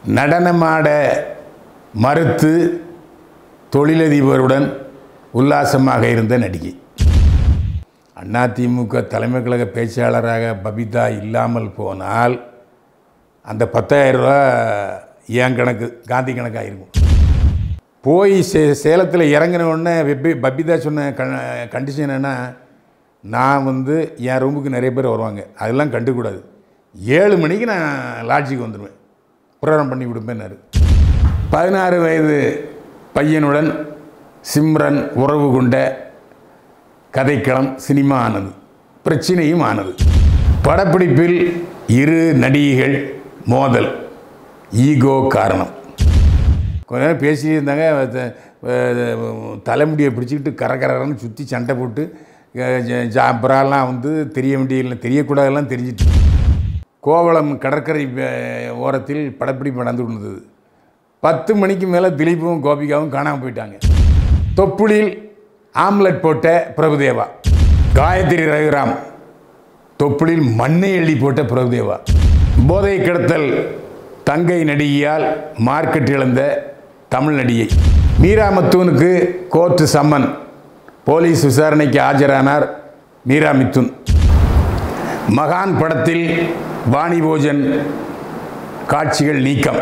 நடனமாட மறுத்து தொழிலதிபருடன் உல்லாசமாக இருந்த நடிகை அதிமுக தலைமை கழக பேச்சாளராக பபிதா இல்லாமல் போனால் அந்த பத்தாயிரம் ரூபா என் கணக்கு காந்தி கணக்காக இருக்கும் போய் சே சேலத்தில் இறங்கின உடனே வெப்பி பபிதா சொன்ன கண் கண்டிஷன் என்னென்னா நான் வந்து என் ரூமுக்கு நிறைய பேர் வருவாங்க அதெல்லாம் கண்டுக்கூடாது ஏழு மணிக்கு நான் லாட்ஜுக்கு வந்துடுவேன் புராணம் பண்ணி கொடுப்பேன்னாரு பதினாறு வயது பையனுடன் சிம்ரன் உறவு கொண்ட கதைக்களம் சினிமா ஆனது பிரச்சனையும் ஆனது படப்பிடிப்பில் இரு நடிகைகள் மோதல் ஈகோ காரணம் கொஞ்ச நேரம் பேசிட்டு இருந்தாங்க த- அஹ் தலைமுடியை பிடிச்சிக்கிட்டு கரகரன்னு சுற்றி சண்டை போட்டு அஹ் ஜ- ஜா அப்புறம்லாம் வந்து தெரிய வேண்டிய தெரியக்கூடாதெல்லாம் தெரிஞ்சிட்டு கோவளம் கடற்கரை அஹ், ஓரத்தில் படப்பிடிப்பு நடந்து கொண்டது பத்து மணிக்கு மேலே திலீப்பும் கோபிகாவும் காணாமல் போயிட்டாங்க தொப்புளில் ஆம்லெட் போட்ட பிரபுதேவா காயத்ரி ரகுராம் தொப்புளில் மண்ணை எள்ளி போட்ட பிரபுதேவா போதை கிடத்தல் தங்கை நடிகையால் மார்க்கெட் இழந்த தமிழ் நடிகை மீரா மத்தூனுக்கு கோர்ட்டு சம்மன் போலீஸ் விசாரணைக்கு ஆஜரானார் மீரா மித்துன் மகான் படத்தில் வாணி போஜன் காட்சிகள் நீக்கம்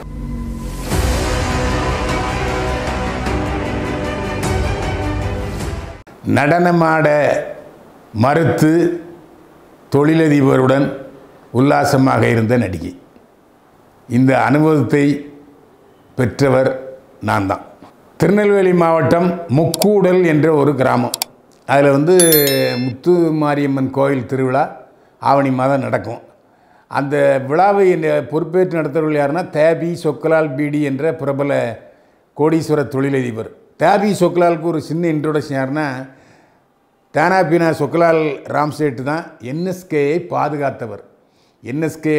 நடனமாட மறுத்து தொழிலதிபருடன் உல்லாசமாக இருந்த நடிகை இந்த அனுபவத்தை பெற்றவர் நான் தான் திருநெல்வேலி மாவட்டம் முக்கூடல் என்ற ஒரு கிராமம் அதில் வந்து முத்து மாரியம்மன் கோயில் திருவிழா ஆவணி மாதம் நடக்கும் அந்த விழாவை என்ன- பொறுப்பேற்று நடத்துறவர்கள் யாருன்னா தேபி சொக்கலால் பீடி என்ற பிரபல கோடீஸ்வர தொழிலதிபர் தேபி சொக்கலாலுக்கு ஒரு சின்ன இன்ட்ரோடக்ஷன் யாருன்னா தானா பீனா சொக்கலால் ராம்சேட்டு தான் என்எஸ்கேயை பாதுகாத்தவர் என்எஸ்கே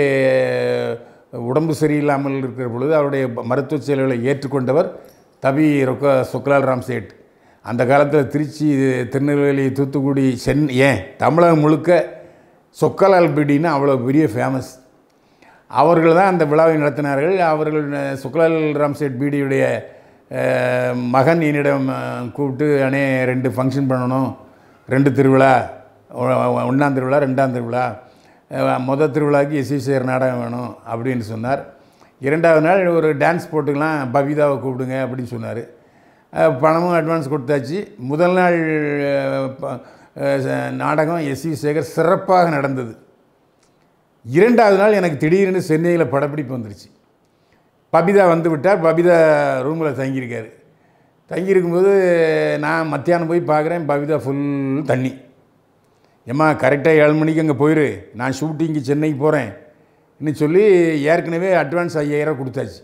உடம்பு சரியில்லாமல் இருக்கிற பொழுது அவருடைய மருத்துவ செயல்களை ஏற்றுக்கொண்டவர் தபி ரொக்க சொக்கலால் ராம்சேட் அந்த காலத்தில் திருச்சி திருநெல்வேலி தூத்துக்குடி சென் ஏன் தமிழகம் முழுக்க சொக்கலால் பீடின்னு அவ்வளோ பெரிய ஃபேமஸ் அவர்கள் தான் அந்த விழாவை நடத்தினார்கள் அவர்கள் அஹ், சுக்லால் ராம்சேட் பீடியுடைய அஹ், மகன் என்னிடம் அஹ், கூப்பிட்டு அண்ணே ரெண்டு ஃபங்க்ஷன் பண்ணணும் ரெண்டு திருவிழா ஒ- ஒ- ஒண்ணாம் திருவிழா ரெண்டாம் திருவிழா அஹ், மொதல் திருவிழாவுக்கு எஸ்வி சேர் நாடகம் வேணும் அப்படின்னு சொன்னார் இரண்டாவது நாள் ஒரு டான்ஸ் போட்டுக்கலாம் பபிதாவை கூப்பிடுங்க அப்படின்னு சொன்னார் அஹ், பணமும் அட்வான்ஸ் கொடுத்தாச்சு முதல் நாள் அஹ், ப- அஹ், ச- நாடகம் எஸ்வி சேகர் சிறப்பாக நடந்தது இரண்டாவது நாள் எனக்கு திடீர்னு சென்னையில் படப்பிடிப்பு வந்துருச்சு பபிதா வந்து விட்டார் பபிதா ரூமில் தங்கியிருக்காரு தங்கியிருக்கும்போது நான் மத்தியானம் போய் பார்க்குறேன் பபிதா ஃபுல் தண்ணி ஏம்மா கரெக்டாக ஏழு மணிக்கு அங்கே போயிரு நான் ஷூட்டிங்கு சென்னைக்கு போகிறேன் இன்னும் சொல்லி ஏற்கனவே அட்வான்ஸ் ஐயாயிரம் கொடுத்தாச்சு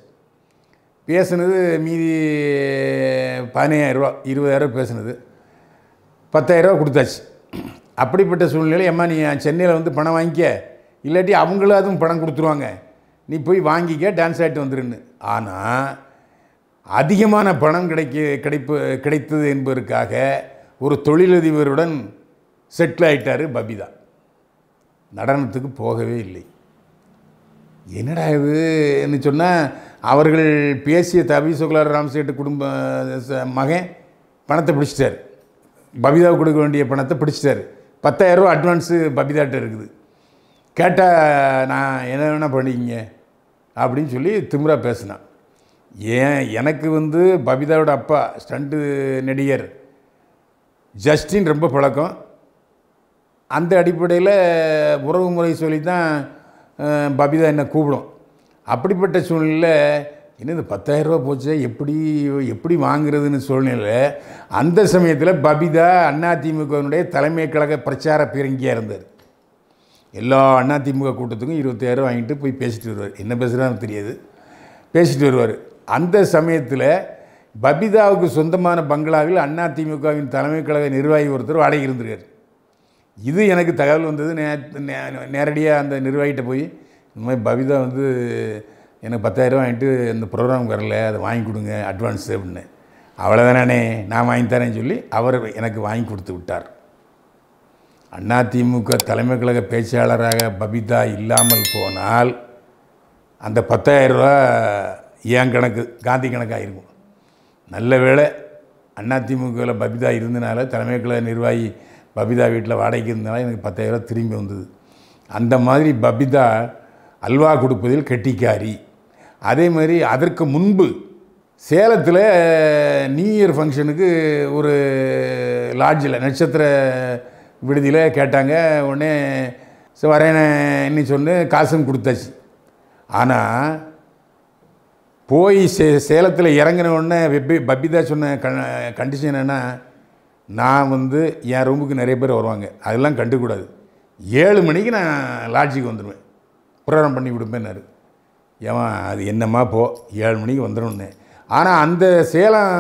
பேசுனது மீதி பதினையாயிரரூவா இருபதாயிரம் பேசுனது பத்தாயிரரூவா கொடுத்தாச்சு அப்படிப்பட்ட சூழ்நிலை அம்மா நீ சென்னையில் வந்து பணம் வாங்கிக்க இல்லாட்டி அவங்களும் அதுவும் பணம் கொடுத்துருவாங்க நீ போய் வாங்கிக்க டான்ஸ் ஆகிட்டு வந்துருன்னு ஆனால் அதிகமான பணம் கிடைக்க கிடைப்பு கிடைத்தது என்பதற்காக ஒரு தொழிலதிபருடன் செட்டில் ஆயிட்டாரு பபிதா நடனத்துக்கு போகவே இல்லை என்னடா இதுன்னு சொன்னால் அவர்கள் பேசிய தபி சுகலார் ராம்சேட்டு குடும்ப ச- மகன் பணத்தை பிடிச்சிட்டார் பபிதாவுக்கு கொடுக்க வேண்டிய பணத்தை பிடிச்சிட்டாரு பத்தாயிரரூவா அட்வான்ஸு பபிதாட்ட இருக்குது கேட்டால் நான் என்ன வேணால் பண்ணிக்கிங்க அப்படின்னு சொல்லி திமிரா பேசினான் ஏன் எனக்கு வந்து பபிதாவோட அப்பா ஸ்டண்ட்டு நடிகர் ஜஸ்டின் ரொம்ப பழக்கம் அந்த அடிப்படையில் உறவு முறை சொல்லி தான் அஹ், பபிதா என்னை கூப்பிடும் அப்படிப்பட்ட சூழ்நிலையில் என்ன இந்த பத்தாயிரரூபா போச்சு எப்படி எப்படி வாங்குறதுன்னு சூழ்நிலை அந்த சமயத்தில் பபிதா அதிமுகவினுடைய தலைமை கழக பிரச்சார பீரங்கியாக இருந்தார் எல்லா அதிமுக கூட்டத்துக்கும் இருபத்தாயிரம் வாங்கிட்டு போய் பேசிட்டு வருவார் என்ன பேசுகிறான்னு தெரியாது பேசிட்டு வருவார் அந்த சமயத்தில் பபிதாவுக்கு சொந்தமான பங்களாவில் அதிமுகவின் தலைமை கழக நிர்வாகி ஒருத்தர் வாடகை இருந்திருக்கார் இது எனக்கு தகவல் வந்தது நே நே- நேரடியாக அந்த நிர்வாகிகிட்ட போய் இந்த மாதிரி பபிதா வந்து எனக்கு பத்தாயிரம் வாங்கிட்டு இந்த ப்ரோக்ராம் வரல அதை வாங்கி கொடுங்க அட்வான்ஸ் அப்படின்னு அவ்வளோதானே நான் வாங்கி தரேன்னு சொல்லி அவர் எனக்கு வாங்கி கொடுத்து விட்டார் அதிமுக தலைமை கழக பேச்சாளராக பபிதா இல்லாமல் போனால் அந்த பத்தாயிரம் ரூபா என் கணக்கு காந்தி கணக்காக நல்ல வேளை அதிமுகவில் பபிதா இருந்தனால தலைமை கழக நிர்வாகி பபிதா வீட்டில் வாடகைக்கு இருந்தனால எனக்கு பத்தாயிரம் ரூபா திரும்பி வந்தது அந்த மாதிரி பபிதா அல்வா கொடுப்பதில் கெட்டிக்காரி அதே மாதிரி அதற்கு முன்பு சேலத்தில் நியூ இயர் ஃபங்க்ஷனுக்கு ஒரு லாட்ஜில் நட்சத்திர விடுதியில் கேட்டாங்க உடனே சரி வரேன்னு சொன்னு காசும் கொடுத்தாச்சு ஆனால் போய் சே சேலத்தில் இறங்கின உடனே வெப்பி பபிதா சொன்ன கண் கண்டிஷன் என்னென்னா நான் வந்து என் ரூமுக்கு நிறைய பேர் வருவாங்க அதெல்லாம் கண்டுக்கூடாது ஏழு மணிக்கு நான் லாட்ஜுக்கு வந்துடுவேன் ப்ரோக்ராம் பண்ணி கொடுப்பேன்னாரு ஏமா அது என்னம்மா போ ஏழு மணிக்கு வந்துடும்னு ஆனால் அந்த சேலம்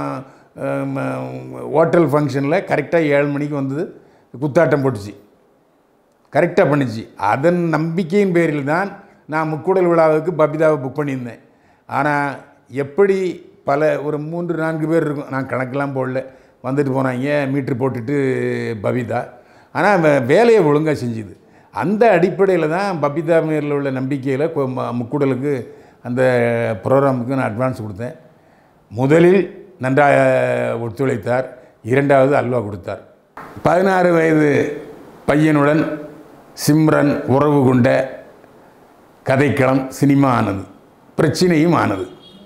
ஹோட்டல் ஃபங்க்ஷனில் கரெக்டாக ஏழு மணிக்கு வந்தது குத்தாட்டம் போட்டுச்சு கரெக்டாக பண்ணிச்சு அதன் நம்பிக்கையின் பேரில் தான் நான் முக்கூடல் விழாவுக்கு பபிதாவை புக் பண்ணியிருந்தேன் ஆனால் எப்படி பல ஒரு மூன்று நான்கு பேர் இருக்கும் நான் கணக்கெல்லாம் போடல வந்துட்டு போனாங்க மீட்ரு போட்டுட்டு பபிதா ஆனால் வே- வேலையை ஒழுங்காக செஞ்சுது அந்த அடிப்படையில் தான் பபிதா மேரில் உள்ள நம்பிக்கையில் கொ- ம- முக்கூடலுக்கு அந்த ப்ரோக்ராமுக்கு நான் அட்வான்ஸ் கொடுத்தேன் முதலில் நன்றாக ஒத்துழைத்தார் இரண்டாவது அல்வா கொடுத்தார் பதினாறு வயது பையனுடன் சிம்ரன் உறவு கொண்ட கதைக்களம் சினிமா ஆனது பிரச்சனையும் ஆனது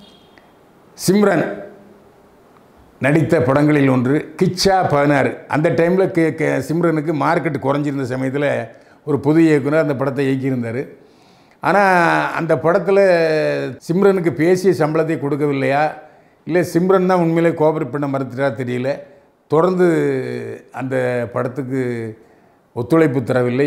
சிம்ரன் நடித்த படங்களில் ஒன்று கிச்சா பதினாறு அந்த டைமில் கே கே சிம்ரனுக்கு மார்க்கெட் குறைஞ்சிருந்த சமயத்தில் ஒரு புது இயக்குனர் அந்த படத்தை இயக்கியிருந்தார் ஆனால் அந்த படத்தில் சிம்ரனுக்கு பேசிய சம்பளத்தை கொடுக்கவில்லையா இல்லை சிம்ரன் தான் உண்மையிலே கோஆபரேட் பண்ண மறுத்துட்டா தெரியல தொடர்ந்து அந்த படத்துக்கு ஒத்துழைப்பு தரவில்லை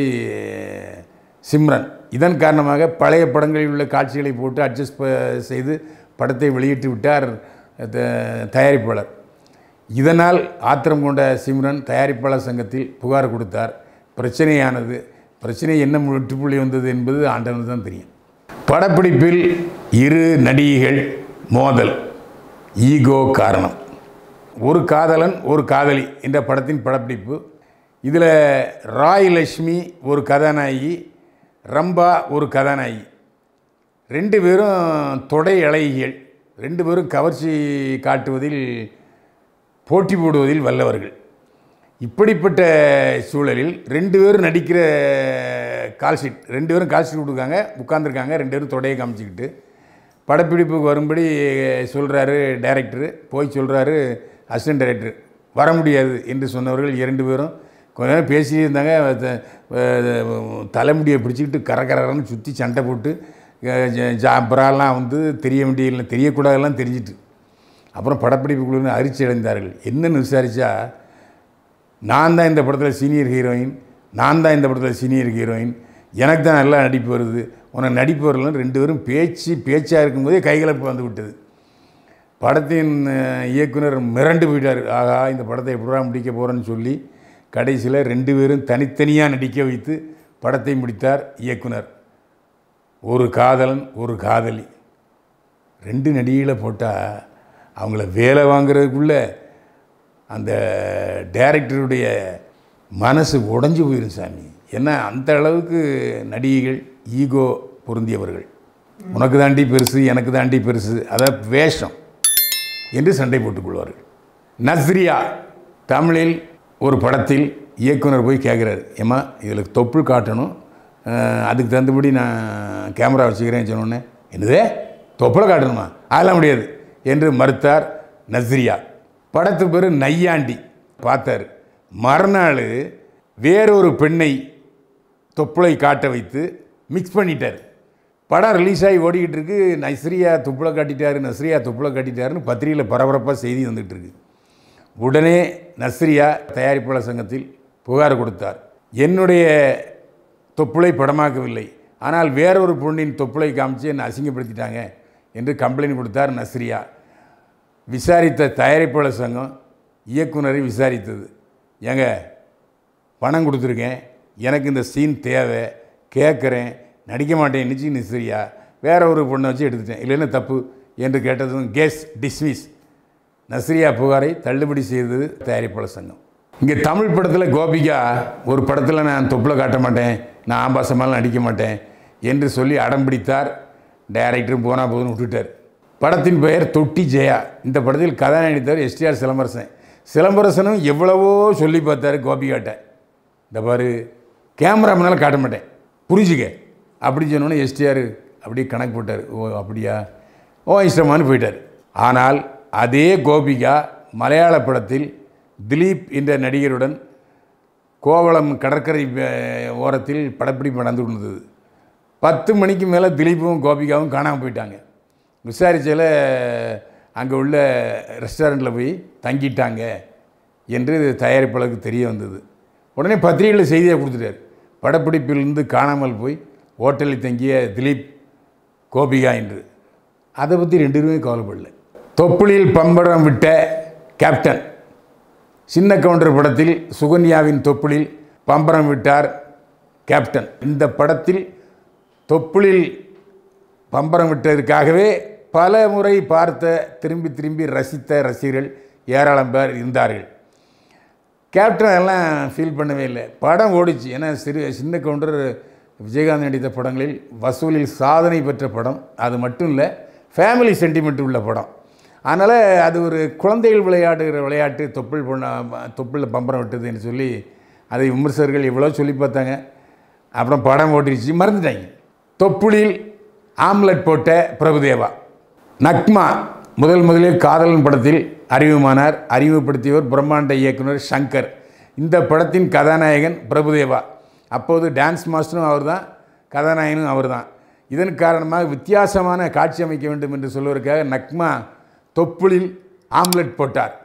சிம்ரன் இதன் காரணமாக பழைய படங்களில் உள்ள காட்சிகளை போட்டு அட்ஜஸ்ட் செய்து படத்தை வெளியிட்டு விட்டார் த- தயாரிப்பாளர் இதனால் ஆத்திரம் கொண்ட சிம்ரன் தயாரிப்பாளர் சங்கத்தில் புகார் கொடுத்தார் பிரச்சனையானது பிரச்சனை என்ன முற்றுப்புள்ளி வந்தது என்பது ஆண்டவனுக்கு தான் தெரியும் படப்பிடிப்பில் இரு நடிகைகள் மோதல் ஈகோ காரணம் ஒரு காதலன் ஒரு காதலி என்ற படத்தின் படப்பிடிப்பு இதில் ராய் லட்சுமி ஒரு கதாநாயகி ரம்பா ஒரு கதாநாயகி ரெண்டு பேரும் தொடை அழகிகள் ரெண்டு பேரும் கவர்ச்சி காட்டுவதில் போட்டி போடுவதில் வல்லவர்கள் இப்படிப்பட்ட சூழலில் ரெண்டு பேரும் நடிக்கிற கால் ஷீட் ரெண்டு பேரும் கால் ஷீட் கொடுக்காங்க உட்காந்துருக்காங்க ரெண்டு பேரும் தொடையை காமிச்சிக்கிட்டு படப்பிடிப்புக்கு வரும்படி சொல்கிறாரு டைரக்டரு போய் சொல்கிறாரு அசிஸ்டன்ட் டைரக்டர் வர முடியாது என்று சொன்னவர்கள் இரண்டு பேரும் கொஞ்ச நேரம் பேசிட்டே இருந்தாங்க த- அஹ் தலைமுடியை பிடிச்சிக்கிட்டு கரகரன்னு சுற்றி சண்டை போட்டு அஹ் ஜ- ஜாம்பராலாம் வந்து தெரிய வேண்டிய தெரியக்கூடாதெல்லாம் தெரிஞ்சிட்டு அப்புறம் படப்பிடிப்புக்குள்ளே அரிச்சி அடைந்தார்கள் என்னன்னு விசாரித்தா நான் தான் இந்த படத்தில் சீனியர் ஹீரோயின் நான் தான் இந்த படத்தில் சீனியர் ஹீரோயின் எனக்கு தான் நல்லா நடிப்பு வருது உனக்கு நடிப்பு வரலன்னு ரெண்டு பேரும் பேச்சு பேச்சாக இருக்கும்போதே கைகலப்பு வந்து விட்டது படத்தின் அஹ், இயக்குனர் மிரண்டு போயிட்டார் ஆகா இந்த படத்தை எப்படா முடிக்க போகிறேன்னு சொல்லி கடைசியில் ரெண்டு பேரும் தனித்தனியாக நடிக்க வைத்து படத்தை முடித்தார் இயக்குனர் ஒரு காதலன் ஒரு காதலி ரெண்டு நடிகைகளை போட்டால் அவங்கள வேலை வாங்குறதுக்குள்ளே அந்த டைரக்டருடைய மனசு உடைஞ்சு போயிடும் சாமி ஏன்னா அந்த அளவுக்கு நடிகைகள் ஈகோ பொருந்தியவர்கள் உனக்கு தாண்டி பெருசு எனக்கு தாண்டி பெருசு அதான் வேஷம் என்று சண்டை போட்டுக்கொள்வார்கள் நஸ்ரியா தமிழில் ஒரு படத்தில் இயக்குனர் போய் கேட்குறாரு ஏம்மா இதில் தொப்புள் காட்டணும் அஹ், அதுக்கு தகுந்தபடி நான் கேமரா வச்சுக்கிறேன்னு சொன்னோன்னே என்னது தொப்புளை காட்டணுமா அதெல்லாம் முடியாது என்று மறுத்தார் நஸ்ரியா படத்து பேர் நையாண்டி பார்த்தார் மறுநாள் வேறொரு பெண்ணை தொப்புளை காட்ட வைத்து மிக்ஸ் பண்ணிட்டார் படம் ரிலீஸ் ஆகி ஓடிக்கிட்டு இருக்கு நஸ்ரியா துப்புளை காட்டிட்டாரு நஸ்ரியா துப்புளை காட்டிட்டாருன்னு பத்திரிகையில் பரபரப்பாக செய்தி வந்துகிட்டு இருக்கு உடனே நஸ்ரியா தயாரிப்பாளர் சங்கத்தில் புகார் கொடுத்தார் என்னுடைய தொப்புளை படமாக்கவில்லை ஆனால் வேறொரு பொண்ணின் தொப்புளை காமிச்சு என்னை அசிங்கப்படுத்திட்டாங்க என்று கம்ப்ளைண்ட் கொடுத்தார் நஸ்ரியா விசாரித்த தயாரிப்பாளர் சங்கம் இயக்குனரை விசாரித்தது ஏங்க பணம் கொடுத்துருக்கேன் எனக்கு இந்த சீன் தேவை கேட்குறேன் நடிக்க மாட்டேன் நிச்சு நிஸ்ரியா வேற ஒரு பொண்ணை வச்சு எடுத்துட்டேன் இல்லைன்னா தப்பு என்று கேட்டதும் கேஸ் டிஸ்மிஸ் நஸ்ரியா புகாரை தள்ளுபடி செய்தது தயாரிப்பாளர் சங்கம் இங்கே தமிழ் படத்தில் கோபிகா ஒரு படத்தில் நான் தொப்புளை காட்ட மாட்டேன் நான் ஆபாசமாலாம் நடிக்க மாட்டேன் என்று சொல்லி அடம் பிடித்தார் டைரக்டரும் போனால் போதுன்னு விட்டுட்டார் படத்தின் பெயர் தொட்டி ஜெயா இந்த படத்தில் கதாநாயகத்தவர் எஸ்டிஆர் சிலம்பரசன் சிலம்பரசனும் எவ்வளவோ சொல்லி பார்த்தாரு கோபிகாட்ட இந்த பாரு கேமரா முன்னால் காட்ட மாட்டேன் புரிஞ்சுக்க அப்படி சொன்னோன்னே எஸ்டிஆர் அப்படியே கணக்கு போட்டார் ஓ அப்படியா ஓ இஷ்டமானு போயிட்டார் ஆனால் அதே கோபிகா மலையாள படத்தில் திலீப் என்ற நடிகருடன் கோவளம் கடற்கரை அஹ், ஓரத்தில் படப்பிடிப்பு நடந்து கொண்டிருந்தது பத்து மணிக்கு மேலே திலீப்பும் கோபிகாவும் காணாமல் போயிட்டாங்க விசாரிச்சதில் அங்கே உள்ள ரெஸ்டாரண்ட்டில் போய் தங்கிட்டாங்க என்று தயாரிப்பாளருக்கு தெரிய வந்தது உடனே பத்திரிகையில் செய்தியை கொடுத்துட்டார் படப்பிடிப்பிலிருந்து காணாமல் போய் ஹோட்டலில் தங்கிய திலீப் கோபிகா என்று அதை பற்றி ரெண்டு பேருமே கவலைப்படல தொப்புளில் பம்பரம் விட்ட கேப்டன் சின்ன கவுண்டர் படத்தில் சுகன்யாவின் தொப்புளில் பம்பரம் விட்டார் கேப்டன் இந்த படத்தில் தொப்புளில் பம்பரம் விட்டதற்காகவே பல முறை பார்த்த திரும்பி திரும்பி ரசித்த ரசிகர்கள் ஏராளம் பேர் இருந்தார்கள் கேப்டன் எல்லாம் ஃபீல் பண்ணவே இல்லை படம் ஓடிச்சு ஏன்னா சிறு சின்ன கவுண்டர் விஜயகாந்த் நடித்த படங்களில் வசூலில் சாதனை பெற்ற படம் அது மட்டும் இல்லை ஃபேமிலி சென்டிமெண்ட் உள்ள படம் அதனால் அது ஒரு குழந்தைகள் விளையாடுகிற விளையாட்டு தொப்புள் பொண்ண தொப்புளில் பம்பரம் விட்டதுன்னு சொல்லி அதை விமர்சகர்கள் எவ்வளோ சொல்லி பார்த்தாங்க அப்புறம் படம் ஓட்டிருச்சு மறந்துட்டாங்க தொப்புளில் ஆம்லெட் போட்ட பிரபுதேவா நக்மா முதல் முதலில் காதலன் படத்தில் அறிமுகமானார் அறிமுகப்படுத்தியவர் பிரம்மாண்ட இயக்குனர் சங்கர் இந்த படத்தின் கதாநாயகன் பிரபுதேவா அப்போது டான்ஸ் மாஸ்டரும் அவர்தான் கதாநாயகனும் அவர்தான் இதன் காரணமாக வித்தியாசமான காட்சி அமைக்க வேண்டும் என்று சொல்வதற்காக நக்மா தொப்புளில் ஆம்லெட் போட்டார்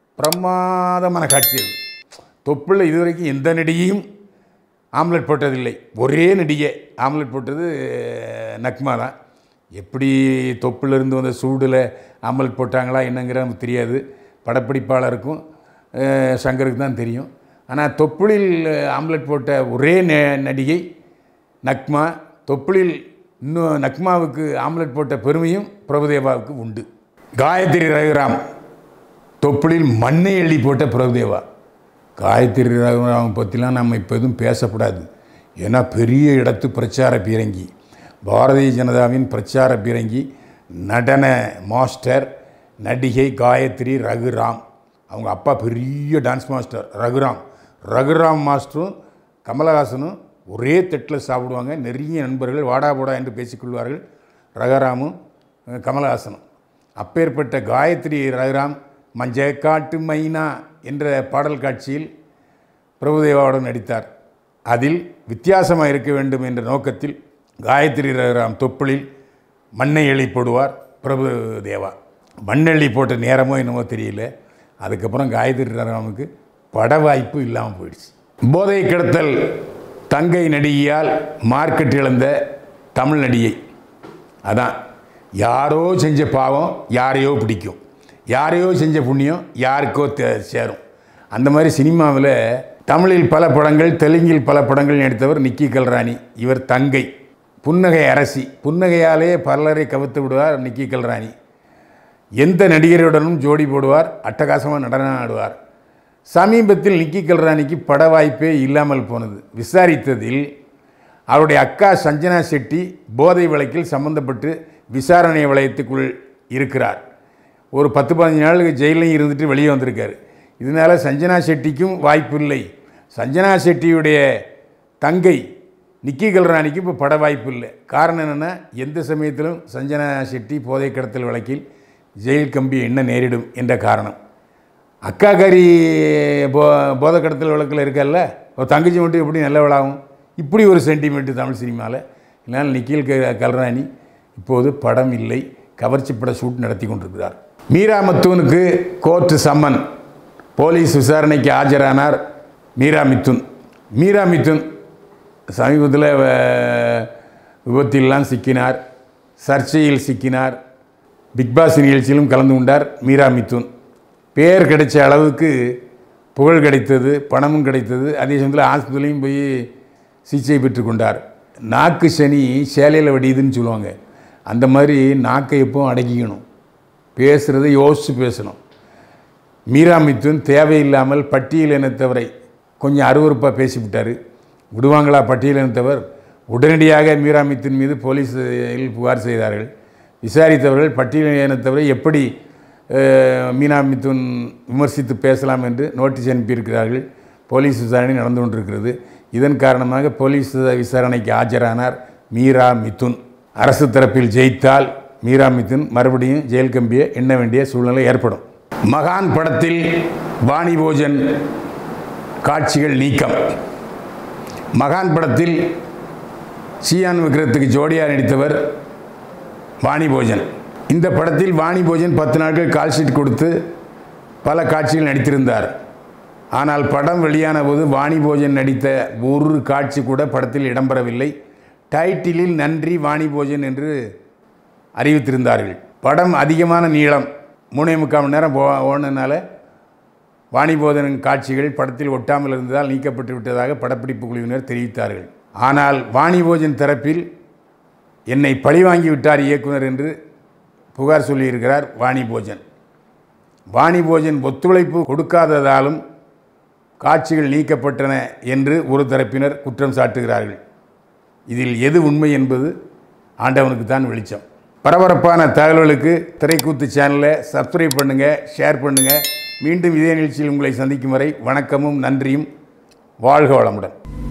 பிரமாதமான காட்சி அது தொப்புளில் இதுவரைக்கும் எந்த நடிகையும் ஆம்லெட் போட்டதில்லை ஒரே நடிகை ஆம்லெட் போட்டது அஹ், நக்மா தான் எப்படி தொப்புலேருந்து வந்த சூடில் ஆம்லெட் போட்டாங்களா என்னங்கிற நமக்கு தெரியாது படப்பிடிப்பாளருக்கும் அஹ், சங்கருக்கு தான் தெரியும் ஆனால் தொப்புளில் ஆம்லெட் போட்ட ஒரே ந- நடிகை நக்மா தொப்புளில் இன்னும் நக்மாவுக்கு ஆம்லெட் போட்ட பெருமையும் பிரபுதேவாவுக்கு உண்டு காயத்ரி ரகுராம் தொப்புளில் மண்ணை எள்ளி போட்ட பிரபுதேவா காயத்ரி ரகுராம் பற்றிலாம் நம்ம இப்போ எதுவும் பேசக்கூடாது ஏன்னா பெரிய இடத்து பிரச்சார பீரங்கி பாரதிய ஜனதாவின் பிரச்சார பீரங்கி நடன மாஸ்டர் நடிகை காயத்ரி ரகுராம் அவங்க அப்பா பெரிய டான்ஸ் மாஸ்டர் ரகுராம் ரகுராம் மாஸ்டரும் கமலஹாசனும் ஒரே தட்டில் சாப்பிடுவாங்க நிறைய நண்பர்கள் வாடா போடா என்று பேசிக்கொள்வார்கள் ரகுராமும் அஹ், கமலஹாசனும் அப்பேற்பட்ட காயத்ரி ரகுராம் மஞ்ச காட்டு மைனா என்ற பாடல் காட்சியில் பிரபுதேவாவுடன் நடித்தார் அதில் வித்தியாசமாக இருக்க வேண்டும் என்ற நோக்கத்தில் காயத்ரி ரகுராம் தொப்புளில் மண்ணை எழி போடுவார் பிரபுதேவா மண்ணெள்ளி போட்ட நேரமோ என்னமோ தெரியல அதுக்கப்புறம் காயத்ரி ரகுராமுக்கு பட வாய்ப்பு இல்லாமல் போயிடுச்சு போதை கிடத்தல் தங்கை நடிகையால் மார்க்கெட் இழந்த தமிழ் நடிகை அதான் யாரோ செஞ்ச பாவம் யாரையோ பிடிக்கும் யாரையோ செஞ்ச புண்ணியம் யாருக்கோ தே- சேரும் அந்த மாதிரி சினிமாவில் தமிழில் பல படங்கள் தெலுங்கில் பல படங்கள் நடித்தவர் நிக்கி கல்ராணி இவர் தங்கை புன்னகை அரசி புன்னகையாலே பலரை கவித்து விடுவார் நிக்கி கல்ராணி எந்த நடிகருடனும் ஜோடி போடுவார் அட்டகாசமாக நடனம் ஆடுவார் சமீபத்தில் நிக்கி கல்ராணிக்கு பட வாய்ப்பே இல்லாமல் போனது விசாரித்ததில் அவருடைய அக்கா சஞ்சனா செட்டி போதை வழக்கில் சம்பந்தப்பட்டு விசாரணை வளையத்துக்குள் இருக்கிறார் ஒரு பத்து பதினஞ்சு நாளுக்கு ஜெயிலையும் இருந்துட்டு வெளியே வந்திருக்காரு இதனால் சஞ்சனா செட்டிக்கும் வாய்ப்பு இல்லை சஞ்சனா செட்டியுடைய தங்கை நிக்கி கல்ராணிக்கு இப்போ பட வாய்ப்பு இல்லை காரணம் என்னென்னா எந்த சமயத்திலும் சஞ்சனா செட்டி போதை கடத்தல் வழக்கில் ஜெயில் கம்பி என்ன நேரிடும் என்ற காரணம் அக்காக்காரி போ போதை கடத்தல் வழக்கில் இருக்கல்ல ஒரு தங்கச்சி மட்டும் எப்படி நல்லவளாகும் இப்படி ஒரு சென்டிமெண்ட்டு தமிழ் சினிமாவில் இதனால் நிக்கில் க கல்ராணி இப்போது படம் இல்லை கவர்ச்சி பட ஷூட் நடத்தி கொண்டிருக்கிறார் மீரா மத்தூனுக்கு கோர்ட்டு சம்மன் போலீஸ் விசாரணைக்கு ஆஜரானார் மீரா மித்துன் மீரா மித்துன் சமீபத்தில் அஹ், விபத்திலெல்லாம் சிக்கினார் சர்ச்சையில் சிக்கினார் பிக்பாஸ் நிகழ்ச்சியிலும் கலந்து கொண்டார் மீரா மித்துன் பேர் கிடைச்ச அளவுக்கு புகழ் கிடைத்தது பணமும் கிடைத்தது அதே சமயத்தில் ஆஸ்பத்திரிலையும் போய் சிகிச்சை பெற்றுக்கொண்டார் நாக்கு சனி சேலையில் வடியுதுன்னு சொல்லுவாங்க அந்த மாதிரி நாக்கை எப்பவும் அடக்கிக்கணும் பேசுகிறத யோசித்து பேசணும் மீரா மித்துன் தேவையில்லாமல் பட்டியல் இனத்தவரை கொஞ்சம் அருவருப்பாக பேசிவிட்டார் விடுவாங்களா பட்டியல் இனத்தவர் உடனடியாக மீராமித்தின் மீது போலீஸில் புகார் செய்தார்கள் விசாரித்தவர்கள் பட்டியல் இனத்தவரை எப்படி அஹ், மீனா மிதுன் விமர்சித்து பேசலாம் என்று நோட்டீஸ் அனுப்பியிருக்கிறார்கள் போலீஸ் விசாரணை நடந்து கொண்டிருக்கிறது இதன் காரணமாக போலீஸ் விசாரணைக்கு ஆஜரானார் மீரா மிதுன் அரசு தரப்பில் ஜெயித்தால் மீரா மிதுன் மறுபடியும் ஜெயில் கம்பியை எண்ண வேண்டிய சூழ்நிலை ஏற்படும் மகான் படத்தில் வாணி போஜன் காட்சிகள் நீக்கம் மகான் படத்தில் சியான் விக்ரத்துக்கு ஜோடியாக நடித்தவர் வாணி போஜன் இந்த படத்தில் வாணி போஜன் பத்து நாட்கள் கால் ஷீட் கொடுத்து பல காட்சிகள் நடித்திருந்தார் ஆனால் படம் வெளியான போது வாணி போஜன் நடித்த ஒரு காட்சி கூட படத்தில் இடம்பெறவில்லை டைட்டிலில் நன்றி வாணி போஜன் என்று அறிவித்திருந்தார்கள் படம் அதிகமான நீளம் மூணே முக்கால் மணி நேரம் போ ஓனனால வாணிபோதனின் காட்சிகள் படத்தில் ஒட்டாமல் இருந்ததால் நீக்கப்பட்டு விட்டதாக படப்பிடிப்பு குழுவினர் தெரிவித்தார்கள் ஆனால் வாணிபோஜன் தரப்பில் என்னை பழிவாங்கி விட்டார் இயக்குனர் என்று புகார் சொல்லியிருக்கிறார் வாணிபோஜன் வாணிபோஜன் ஒத்துழைப்பு கொடுக்காததாலும் காட்சிகள் நீக்கப்பட்டன என்று ஒரு தரப்பினர் குற்றம் சாட்டுகிறார்கள் இதில் எது உண்மை என்பது ஆண்டவனுக்கு தான் வெளிச்சம் பரபரப்பான தகவல்களுக்கு திரைக்கூத்து சேனலை சப்ஸ்கிரைப் பண்ணுங்கள் ஷேர் பண்ணுங்கள் மீண்டும் இதே நிகழ்ச்சியில் உங்களை சந்திக்கும் வரை வணக்கமும் நன்றியும் வாழ்க வளமுடன்